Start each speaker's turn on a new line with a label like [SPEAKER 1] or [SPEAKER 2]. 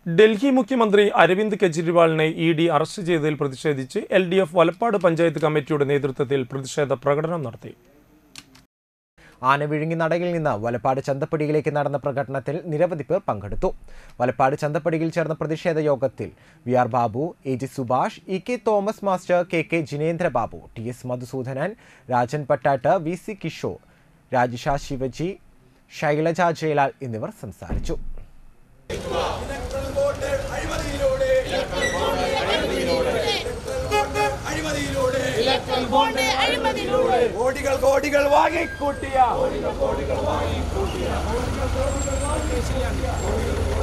[SPEAKER 1] ഡൽഹി മുഖ്യമന്ത്രി അരവിന്ദ് കെജ്രിവാളിനെ E D അറസ്റ്റ് ചെയ്തതിൽ പ്രതിഷേധിച്ച് L D F Valappad panchayat കമ്മിറ്റിയുടെ നേതൃത്വത്തിൽ പ്രതിഷേധ പ്രകടനം നടത്തി
[SPEAKER 2] ആനവിഴുങ്ങി നടയിൽ നിന്ന് വലപ്പാട് ചന്തപ്പടിയിലേക്ക് നടന്ന പ്രകടനത്തിൽ നിരവധി പേർ പങ്കെടുത്തു വലപ്പാട് ചന്തപ്പടിയിൽ ചേർന്ന പ്രതിഷേധ യോഗത്തിൽ V R Babu A G Subhash E K Thomas master K K Jinendra Babu T S Madhusudanan Rajan Pattatt V C Kishore Rajisha Sivaji Shailaja Jayalal എന്നിവർ സംസാരിച്ചു
[SPEAKER 3] കോടികൾ കോടികൾ വാങ്ങിക്കൂട്ടിയ